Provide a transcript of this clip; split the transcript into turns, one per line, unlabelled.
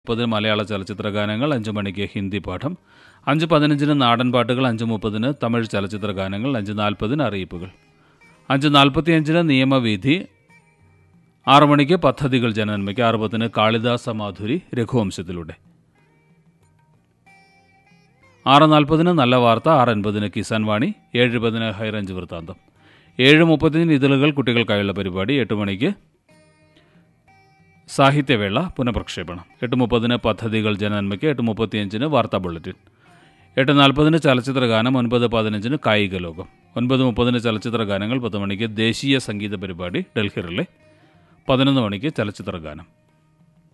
മുപ്പതിന് മലയാള ചലച്ചിത്ര ഗാനങ്ങൾ അഞ്ച് മണിക്ക് ഹിന്ദി പാഠം അഞ്ച് പതിനഞ്ചിന് നാടൻ പാട്ടുകൾ അഞ്ച് മുപ്പതിന് തമിഴ് ചലച്ചിത്ര ഗാനങ്ങൾ അഞ്ച് നാൽപ്പതിന് അറിയിപ്പുകൾ അഞ്ച് നാൽപ്പത്തിയഞ്ചിന് നിയമവിധി ആറു മണിക്ക് പദ്ധതികൾ ജനനന്മയ്ക്ക് ആറ് പത്തിന് കാളിദാസ മാധുരി രഘുവംശത്തിലൂടെ ആറ് നാൽപ്പതിന് നല്ല വാർത്ത ആറ് അൻപതിന് കിസാൻ വാണി ഏഴ് പതിന് ഹൈറേഞ്ച് വൃത്താന്തം ഏഴ് മുപ്പതിന് ഇതിലുകൾ കുട്ടികൾക്കായുള്ള പരിപാടി എട്ട് മണിക്ക് സാഹിത്യവേള പുനഃപ്രക്ഷേപണം എട്ട് മുപ്പതിന് പദ്ധതികൾ ജനനന്മയ്ക്ക് എട്ട് മുപ്പത്തിയഞ്ചിന് വാർത്താ ബുള്ളറ്റിൻ എട്ട് നാൽപ്പതിന് ചലച്ചിത്ര ഗാനം ഒൻപത് പതിനഞ്ചിന് കായിക ലോകം ഒൻപത് മുപ്പതിന് ചലച്ചിത്ര ഗാനങ്ങൾ പത്ത് മണിക്ക് ദേശീയ സംഗീത പരിപാടി ഡൽഹി റിലേ പതിനൊന്ന് മണിക്ക് ചലച്ചിത്ര ഗാനം